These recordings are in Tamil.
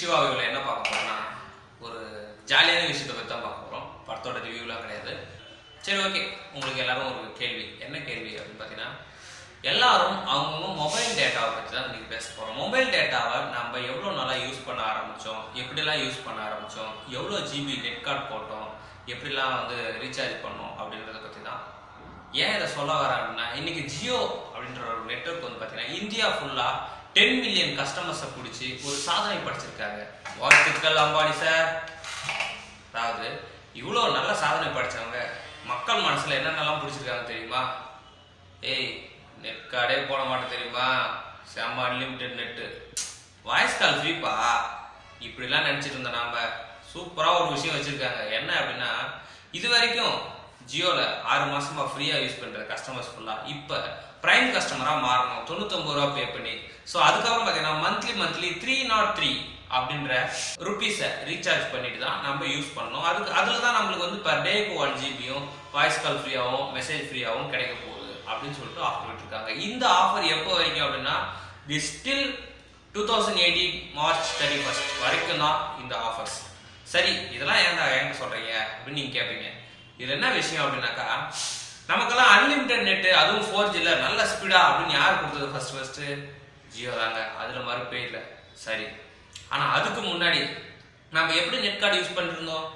சிவாவியில் என்ன பார்க்க போறோம்னா ஒரு ஜாலியான விஷயத்தை பற்றி தான் பார்க்க போகிறோம் படத்தோட ரிவ்யூலாம் கிடையாது சரி ஓகே உங்களுக்கு எல்லாரும் ஒரு கேள்வி என்ன கேள்வி அப்படின்னு பார்த்தீங்கன்னா எல்லாரும் அவங்கவுங்க மொபைல் டேட்டாவை பற்றி தான் இன்னைக்கு பேச போகிறோம் மொபைல் டேட்டாவை நம்ம எவ்வளோ நாளாக யூஸ் பண்ண ஆரம்பித்தோம் எப்படிலாம் யூஸ் பண்ண ஆரம்பித்தோம் எவ்வளோ ஜிபி நெட் கார்டு போட்டோம் எப்படிலாம் வந்து ரீசார்ஜ் பண்ணோம் அப்படின்றத பற்றி தான் ஏன் இதை சொல்ல வரேன் அப்படின்னா இன்னைக்கு ஜியோ அப்படின்ற ஒரு நெட்வொர்க் வந்து பார்த்தீங்கன்னா இந்தியா ஃபுல்லாக டென் மில்லியன் கஸ்டமர்ஸை பிடிச்சி ஒரு சாதனை படிச்சிருக்காங்க வாழ்த்துக்கள் அம்பானி சார் அதாவது இவ்வளோ நல்ல சாதனை படிச்சவங்க மக்கள் மனசுல என்னென்னலாம் பிடிச்சிருக்காங்க தெரியுமா ஏய் நெட் கார்டே போட மாட்டேன் தெரியுமா செம்ம அன்லிமிட்டெட் நெட்டு வாய்ஸ் கால் ஃப்ரீப்பா இப்படிலாம் நினச்சிட்டு இருந்தோம் நாம சூப்பராக ஒரு விஷயம் வச்சுருக்காங்க என்ன அப்படின்னா இது வரைக்கும் ஜியோவில் ஆறு மாசமா ஃப்ரீயாக யூஸ் பண்ணுற கஸ்டமர்ஸ் ஃபுல்லாக இப்போ ப்ரைம் கஸ்டமராக மாறணும் தொண்ணூத்தொம்பது ரூபா பே பண்ணி ஸோ அதுக்கப்புறம் பார்த்தீங்கன்னா monthly monthly three nought three அப்படின்ற ருபீஸை ரீசார்ஜ் பண்ணிட்டு தான் நம்ம யூஸ் பண்ணணும் அதுக்கு அதில் தான் நம்மளுக்கு வந்து பர் டேக்கு ஒன் ஜிபியும் வாய்ஸ் கால் ஃப்ரீயாகவும் மெசேஜ் ஃப்ரீயாகவும் கிடைக்க போகுது அப்படின்னு சொல்லிட்டு ஆஃபர் விட்டுருக்காங்க இந்த ஆஃபர் எப்போ வரைக்கும் அப்படின்னா the still two thousand eighteen March thirty first வரைக்கும் தான் இந்த ஆஃபர்ஸ் சரி இதெல்லாம் ஏன்டா ஏன்ட்டு சொல்றீங்க அப்படின்னு நீங்க கேட்பீங்க இது என்ன விஷயம் அப்படின்னாக்கா நமக்கெல்லாம் அன்லிமிட்டெட் நெட் அதுவும் ஃபோர் ஜில நல்ல ஸ்பீடா அப்படின்னு யார் கொடுத்தது ஃபர்ஸ்ட் ஃபர்ஸ்ட் ஜியோ தாங்க அதுல மறுப்பே இல்லை சரி ஆனா அதுக்கு முன்னாடி நம்ம எப்படி நெட் கார்டு யூஸ் பண்ணிட்டு இருந்தோம்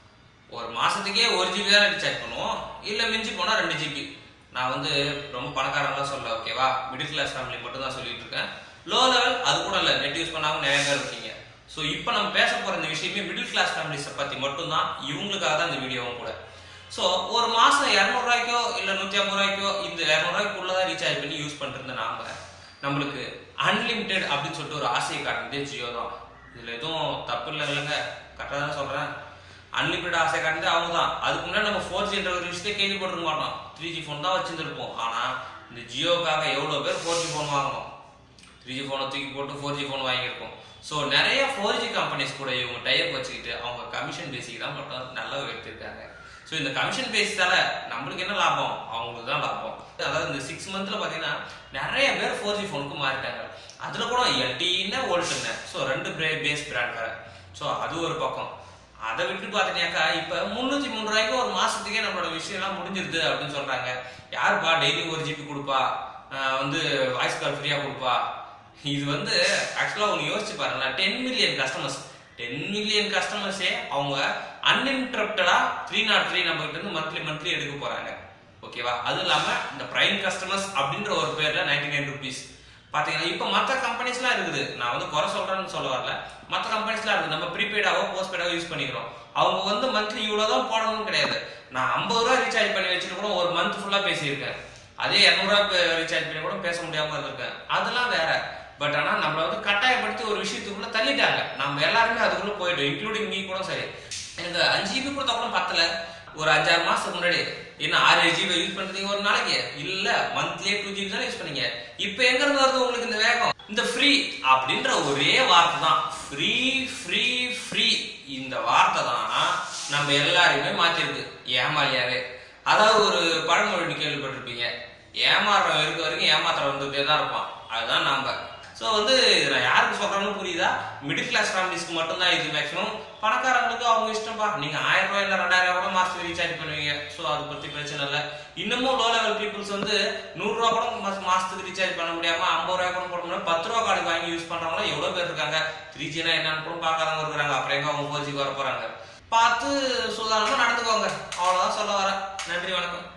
ஒரு மாசத்துக்கே ஒரு ஜிபி தான் ரீசார்ஜ் பண்ணுவோம் இல்ல மிஞ்சி போனா ரெண்டு ஜிபி நான் வந்து ரொம்ப பணக்காரங்களாம் சொல்ல ஓகேவா மிடில் கிளாஸ் ஃபேமிலி மட்டும் தான் சொல்லிட்டு இருக்கேன் லோ லெவல் அது கூட இல்லை நெட் யூஸ் பண்ணாம நிறைய பேர் இருக்கீங்க ஸோ இப்போ நம்ம பேச போற இந்த விஷயமே மிடில் கிளாஸ் ஃபேமிலிஸை பத்தி மட்டும்தான் இவங்களுக்காக தான் இந்த வீடியோவும் கூட ஸோ ஒரு மாசம் இரநூறுவாய்க்கோ இல்லை நூற்றி ஐம்பது ரூபாய்க்கோ இந்த இரநூறுவாய்க்குள்ள தான் ரீசார்ஜ் பண்ணி யூஸ் பண்ணிருந்த நாம நம்மளுக்கு அன்லிமிட்டெட் அப்படின்னு சொல்லிட்டு ஒரு ஆசையை காட்டுனதே ஜியோ தான் இதுல எதுவும் தப்பு இல்லை இல்லைங்க கரெக்டாக தான் சொல்றேன் அன்லிமிட்டட் ஆசை காட்டுனது அவங்க தான் அதுக்கு முன்னாடி நம்ம ஃபோர் ஜின்ற ஒரு விஷயத்தை கேள்விப்பட்டிருக்க மாட்டோம் த்ரீ ஜி ஃபோன் தான் வச்சிருந்துருப்போம் ஆனா இந்த ஜியோக்காக எவ்வளோ பேர் ஃபோர் ஜி ஃபோன் வாங்கணும் த்ரீ ஜி ஃபோனை தூக்கி போட்டு ஃபோர் ஜி ஃபோன் வாங்கியிருக்கோம் ஸோ நிறைய ஃபோர் ஜி கம்பெனிஸ் கூட இவங்க டைப் வச்சுக்கிட்டு அவங்க கமிஷன் பேசிக் தான் மட்டும் நல்லா எடுத்திருக்காங்க ஸோ இந்த கமிஷன் பேசிஸால நம்மளுக்கு என்ன லாபம் அவங்களுக்கு தான் லாபம் அதாவது இந்த சிக்ஸ் மந்த்ல பார்த்தீங்கன்னா நிறைய பேர் ஃபோர் ஜி ஃபோனுக்கு மாறிட்டாங்க அதில் கூட எல்டின்னு ஓல்டுன்னு ஸோ ரெண்டு பேஸ் பிராண்ட் வேற ஸோ அது ஒரு பக்கம் அதை விட்டு பார்த்துட்டியாக்கா இப்போ முந்நூற்றி மூணு ரூபாய்க்கு ஒரு மாசத்துக்கே நம்மளோட விஷயம்லாம் முடிஞ்சிருது அப்படின்னு சொல்றாங்க யாருப்பா டெய்லி ஒரு ஜிபி கொடுப்பா ஆஹ் வந்து வாய்ஸ் கால் ஃப்ரீயாக கொடுப்பா இது வந்து ஆக்சுவலாக அவங்க யோசிச்சு பாருங்களேன் ten million customers ten million கஸ்டமர்ஸே அவங்க அன்இன்டரப்டடா த்ரீ நாட் த்ரீ நம்ம கிட்ட இருந்து மந்த்லி மந்த்லி எடுக்க போறாங்க ஓகேவா அது இல்லாம இந்த பிரைம் கஸ்டமர்ஸ் அப்படின்ற ஒரு பேர்ல நைன்டி நைன் ருபீஸ் பாத்தீங்கன்னா இப்போ மற்ற கம்பெனிஸ்லாம் இருக்குது நான் வந்து குறை சொல்றேன்னு சொல்ல வரல மற்ற கம்பெனிஸ்லாம் இருக்குது நம்ம ப்ரீபெய்டாவோ போஸ்ட்பெய்டாவோ யூஸ் பண்ணிக்கிறோம் அவங்க வந்து மந்த்லி இவ்வளோ தான் போடணும்னு கிடையாது நான் ஐம்பது ரூபா ரீசார்ஜ் பண்ணி வச்சுட்டு கூட ஒரு மந்த் ஃபுல்லா பேசியிருக்கேன் அதே இரநூறுவா ரீசார்ஜ் பண்ணி கூட பேச முடியாம இருந்திருக்கேன் அதெல்லாம் வேற பட் ஆனா நம்மள வந்து கட்டாயப்படுத்தி ஒரு விஷயத்துக்குள்ள தள்ளிட்டாங்க நம்ம எல்லாருமே அதுக்குள்ள போயிட்டோம் இன்க்ளூடிங் நீ கூட சரி எனக்கு அஞ்சு ஜிபி கொடுத்தா கூட பத்தல ஒரு அஞ்சாறு மாசத்துக்கு முன்னாடி என்ன ஆறு ஜிபி யூஸ் பண்றீங்க ஒரு நாளைக்கு இல்ல மந்த்லியே டூ ஜிபி தான் யூஸ் பண்ணீங்க இப்போ எங்க இருந்து வருது உங்களுக்கு இந்த வேகம் இந்த ஃப்ரீ அப்படின்ற ஒரே வார்த்தை தான் ஃப்ரீ ஃப்ரீ ஃப்ரீ இந்த வார்த்தை தான் நம்ம எல்லாரையுமே மாத்திருக்கு ஏமாலியாவே அதாவது ஒரு பழமொழி கேள்விப்பட்டிருப்பீங்க ஏமாறுறவன் இருக்க வரைக்கும் ஏமாத்துறவன் வந்துட்டே தான் இருப்பான் அதுதான் நாம ஸோ வந்து இது நான் யாருக்கு சொல்றேன்னு புரியுதா மிடில் கிளாஸ் ஃபேமிலிஸ்க்கு மட்டும்தான் இது மேக்ஸிமம் பணக்காரங்களுக்கு அவங்க இஷ்டம்பா நீங்க ஆயிரம் ரூபாய் இல்லை ரெண்டாயிரம் ரூபாய் கூட மாசத்துக்கு ரீசார்ஜ் பண்ணுவீங்க ஸோ அதை பத்தி பிரச்சனை இல்லை இன்னமும் லோ லெவல் பீப்புள்ஸ் வந்து நூறு ரூபா கூட மாச- மாசத்துக்கு ரீசார்ஜ் பண்ண முடியாம ஐம்பது ரூபாய் கூட போட முடியாது பத்து ரூபா கார்டு வாங்கி யூஸ் பண்றவங்க எவ்வளவு பேர் இருக்காங்க த்ரீ ஜினா என்னன்னு கூட பார்க்காதவங்க இருக்கிறாங்க அப்புறம் எங்க அவங்க ஃபோர் ஜிக்கு வர போறாங்க பார்த்து சுதாரணமா நடந்துக்கோங்க அவ்வளவுதான் சொல்ல வரேன் நன்றி வணக்கம்